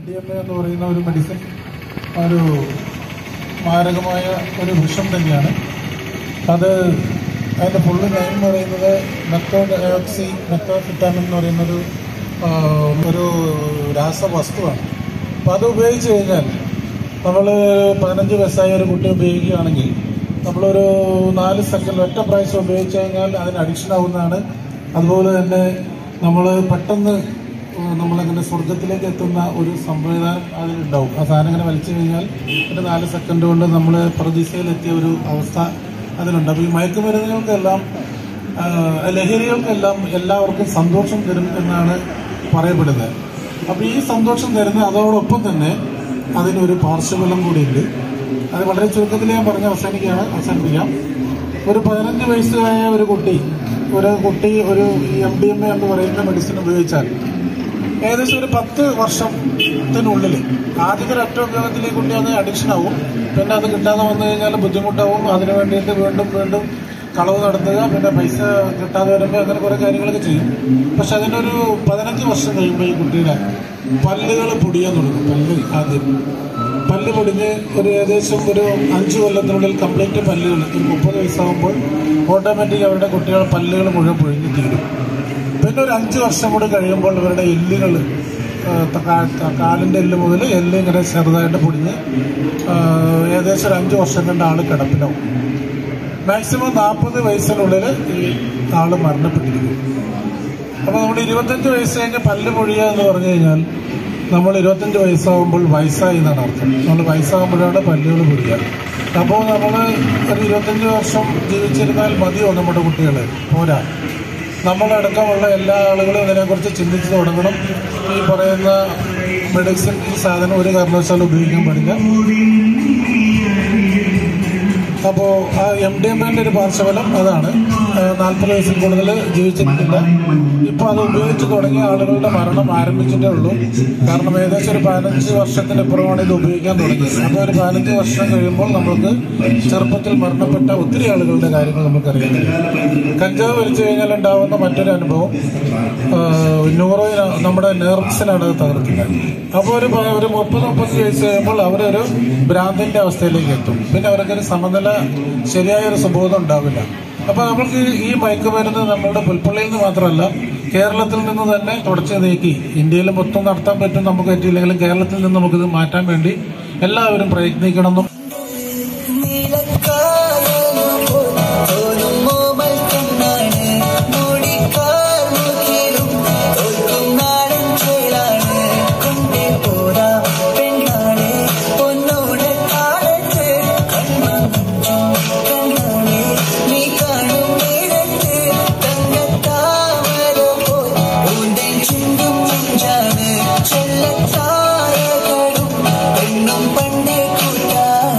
D M A എന്ന് പറയുന്ന ഒരു മെഡിസിൻ ഒരു മാരകമായ ഒരു വിഷം തന്നെയാണ് അത് അതിൻ്റെ ഫുള്ള് നെയിം എന്ന് പറയുന്നത് മെത്തോ ഡയോക്സി മെത്തോഫിറ്റാമിൻ എന്ന് പറയുന്നൊരു ആ, ഒരു രാസവസ്തുവാണ് അപ്പോൾ അത് ഉപയോഗിച്ച് കഴിഞ്ഞാൽ നമ്മൾ പതിനഞ്ച് വയസ്സായ ഒരു കുട്ടി ഉപയോഗിക്കുകയാണെങ്കിൽ നമ്മളൊരു നാല് സെക്കൻഡ് ഒറ്റ പ്രാവശ്യം ഉപയോഗിച്ച് കഴിഞ്ഞാൽ അതിന് അഡിക്ഷൻ ആവുന്നതാണ് അതുപോലെ തന്നെ നമ്മൾ പെട്ടെന്ന് നമ്മളങ്ങനെ സ്വർഗത്തിലേക്ക് എത്തുന്ന ഒരു സംവിധാനം അതിലുണ്ടാവും ആ സാധനം ഇങ്ങനെ വലിച്ചു കഴിഞ്ഞാൽ ഒരു നാല് സെക്കൻഡ് കൊണ്ട് നമ്മൾ പ്രതീക്ഷയിലെത്തിയ ഒരു അവസ്ഥ അതിലുണ്ട് അപ്പോൾ ഈ മയക്കുമരുന്നുകൾക്കെല്ലാം ആ, ലഹരികൾക്കെല്ലാം എല്ലാവർക്കും സന്തോഷം തരും എന്നാണ് പറയപ്പെടുന്നത് അപ്പോൾ ഈ സന്തോഷം തരുന്ന അതോടൊപ്പം തന്നെ അതിനൊരു പാർശ്വഫലം കൂടിയുണ്ട് അത് വളരെ ചുരുക്കത്തിൽ ഞാൻ പറഞ്ഞ് അവസാനിക്കുകയാണ് അവസാനിപ്പിക്കാം ഒരു പതിനഞ്ച് വയസ്സായ ഒരു കുട്ടി ഒരു കുട്ടി ഒരു എം ഡി എം എ എന്ന് പറയുന്ന മെഡിസിൻ ഉപയോഗിച്ചാൽ ഏകദേശം ഒരു പത്ത് വർഷത്തിനുള്ളിൽ ആദ്യത്തെ ഒരൊറ്റ ഉപയോഗത്തിൽ ഈ കുട്ടി അത് അഡിക്ഷൻ ആവും പിന്നെ അത് കിട്ടാതെ വന്നു കഴിഞ്ഞാൽ ബുദ്ധിമുട്ടാവും അതിനു വേണ്ടിയിട്ട് വീണ്ടും വീണ്ടും കളവ് നടത്തുക പിന്നെ പൈസ കിട്ടാതെ വരുമ്പോൾ അങ്ങനെ കുറേ കാര്യങ്ങളൊക്കെ ചെയ്യും പക്ഷെ അതിനൊരു പതിനഞ്ച് വർഷം കഴിയുമ്പോൾ ഈ കുട്ടിയുടെ പല്ലുകൾ പൊടിയാൻ തുടങ്ങും പല്ല് ആദ്യം പല്ല് പൊടിഞ്ഞ് ഒരു ഏകദേശം ഒരു അഞ്ച് കൊല്ലത്തിനുള്ളിൽ കംപ്ലീറ്റ് പല്ലുകൾ ഒരു മുപ്പത് വയസ്സാകുമ്പോൾ ഓട്ടോമാറ്റിക് അവരുടെ കുട്ടികളുടെ പല്ലുകൾ മുഴുവൻ പൊഴിഞ്ഞ് തീരും പിന്നെ ഒരു അഞ്ച് വർഷം കൂടി കഴിയുമ്പോൾ ഇവരുടെ എല്ലുകൾ കാലിൻ്റെ എല്ല് മുതൽ എല്ല് ഇങ്ങനെ ചെറുതായിട്ട് പൊടിഞ്ഞ് ആ, ഏകദേശം ഒരു അഞ്ച് വർഷം കൊണ്ട് ആള് കിടപ്പിലാവും മാക്സിമം നാൽപ്പത് വയസ്സിനുള്ളിൽ ഈ ആള് മരണപ്പെട്ടിരിക്കും അപ്പോൾ നമ്മൾ ഇരുപത്തഞ്ച് വയസ്സ് കഴിഞ്ഞ് പല്ല് പൊഴിയുക എന്ന് പറഞ്ഞു കഴിഞ്ഞാൽ നമ്മൾ ഇരുപത്തഞ്ച് വയസ്സാകുമ്പോൾ വയസ്സായി എന്നാണ് അർത്ഥം നമ്മൾ വയസ്സാകുമ്പോഴാണ് പല്ലുകൾ പൊഴിയുക അപ്പോൾ നമ്മൾ ഒരു ഇരുപത്തഞ്ച് വർഷം ജീവിച്ചിരുന്നാൽ മതിയോ നമ്മുടെ കുട്ടികൾ പോരാ നമ്മളടക്കമുള്ള എല്ലാ ആളുകളും ഇതിനെക്കുറിച്ച് ചിന്തിച്ച് തുടങ്ങണം ഈ പറയുന്ന മെഡിസിൻ ഈ സാധനം ഒരു കാരണവശാലും ഉപയോഗിക്കാൻ പാടില്ല അപ്പോൾ ആ എം ഡി എം എൻ്റെ ഒരു പാർശ്വഫലം അതാണ് നാൽപ്പത് വയസ്സിൽ കൂടുതൽ ജീവിച്ചിട്ടില്ല ഇപ്പോൾ അത് ഉപയോഗിച്ച് തുടങ്ങിയ ആളുകളുടെ മരണം ആരംഭിച്ചിട്ടേ ഉള്ളൂ കാരണം ഏകദേശം ഒരു പതിനഞ്ച് വർഷത്തിനപ്പുറമാണ് ഇത് ഉപയോഗിക്കാൻ തുടങ്ങിയത് അപ്പോൾ ഒരു പതിനഞ്ച് വർഷം കഴിയുമ്പോൾ നമുക്ക് ചെറുപ്പത്തിൽ മരണപ്പെട്ട ഒത്തിരി ആളുകളുടെ കാര്യങ്ങൾ നമുക്കറിയാം കഞ്ചാവ് വലിച്ചു കഴിഞ്ഞാൽ ഉണ്ടാവുന്ന മറ്റൊരു അനുഭവം ന്യൂറോയിന നമ്മുടെ നെർവ്സിനാണ് അത് തകർക്കുന്നത് അപ്പോൾ ഒരു പ- ഒരു മുപ്പത് മുപ്പത്തി വയസ്സ് കഴിയുമ്പോൾ അവരൊരു ഭ്രാന്തിന്റെ അവസ്ഥയിലേക്ക് എത്തും പിന്നെ അവർക്കൊരു സമനില ശരിയായ ഒരു സുബോധം ഉണ്ടാവില്ല അപ്പൊ നമുക്ക് ഈ മയക്കുമരുന്ന് നമ്മളുടെ പുൽപ്പള്ളിയിൽ നിന്ന് മാത്രമല്ല കേരളത്തിൽ നിന്ന് തന്നെ തുടച്ചു നീക്കി ഇന്ത്യയിൽ മൊത്തം നടത്താൻ പറ്റും നമുക്ക് പറ്റിയില്ലെങ്കിലും കേരളത്തിൽ നിന്ന് നമുക്കിത് മാറ്റാൻ വേണ്ടി എല്ലാവരും പ്രയത്നിക്കണമെന്നും ചെല്ലത്താരകളും പെണ്ണും പണ്ടേ കൂട്ടാ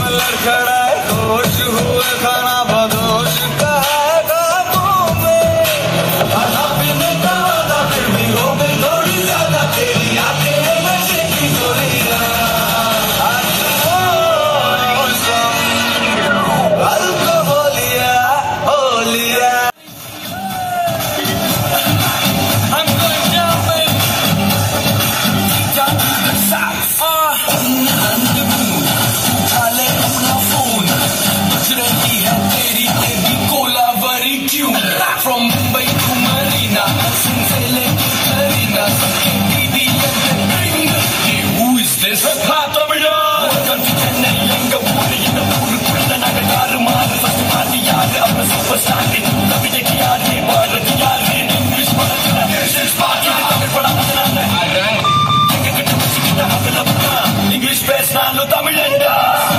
लड़खड़ाए होश हुए खाना बदोश का है काबू में खाना पीने का वादा फिर भी हो गई थोड़ी ज्यादा तेरी आंखें नशे की गोलियां अल्कोहलिया होलिया I'm going down, baby. Down to the south. Uh, उठाले अपना फोन बज रही है तेरी तेरी कोलावरी क्यों फ्रॉम मुंबई टू मरीना हसन से लेके करीना सबके दीदी Who is this? Patamida! Confusion எங்க ஊரு இந்த ஊரு குள்ள நாங்க யாரு மாறு ஃபர்ஸ்ட் மாத்தி யாரு அப்புறம் சூப்பர் ஸ்டார் கவிதைக்கு யாரு பாரதி யாரு இங்கிலீஷ் படத்துல சிக்ஸ் பாட்டு இது தமிழ் படம் எங்க கிட்ட வச்சுக்கிட்ட அதுல இங்கிலீஷ் பேசினாலும் தமிழண்டா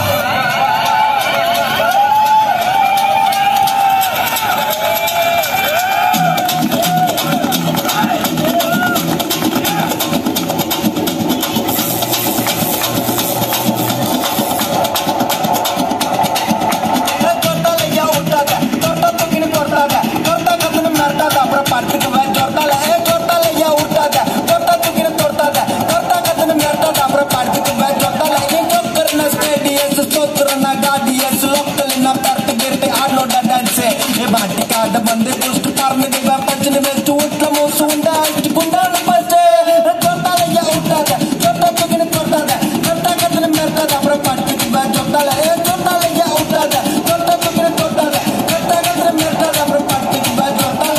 தொட்டாலையா விட்டாத தொட்டா தூக்கின்னு கொட்டாத தொட்டா கத்துன்னு மிரட்டாத அப்புறம் படுத்துக்குவேன் தொட்டால ஏ தொட்டாலையா விட்டாத தொட்டா தூக்கின்னு தொட்டாத தொட்டா கத்துன்னு மிரட்டாத அப்புறம் படுத்துக்குவேன் தொட்டால ஏன் கொக்கர்ன ஸ்டேடியஸ் ஸ்தோத்திரன காடியஸ் லோக்கல் na பரட்டு கிரட்டு ஆடலோட டான்ஸ் ஏ பாட்டி காட வந்து குஸ்ட் கார்மிடி பச்சனை வெச்சு உட்ல மோசு உண்டா அடிச்சு குண்டான பஸ்ட் தொட்டாலையா விட்டாத தொட்டா தூக்கின்னு தொட்டாத தொட்டா கத்துன்னு மிரட்டாத அப்புறம் படுத்துக்குவேன் தொட்டால ஏ தொட்டாலையா விட்டாத தொட்டா தூக்கின்னு தொட்டாத தொட்டா கத்துன்னு மிரட்டாத அப்புறம் படுத்துக்குவேன் தொட்டால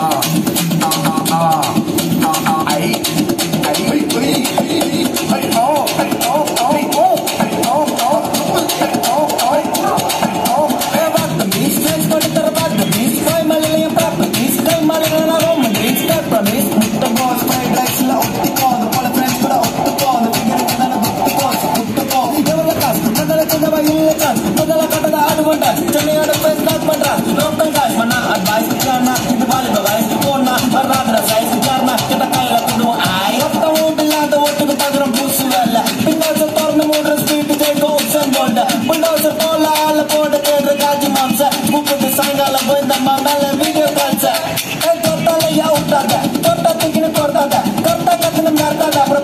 புல்டோசர் போல ஆள போட்டு தேடுற காஜி மாம்ச முப்பது சாயங்காலம் போய் இந்த மேல வீடியோ கால்ஸ் தொட்டாலையா விட்டாத தொட்டா தூக்கின்னு கொட்டாத தொட்டா கத்துன்னு மிரட்டாத அப்புறம்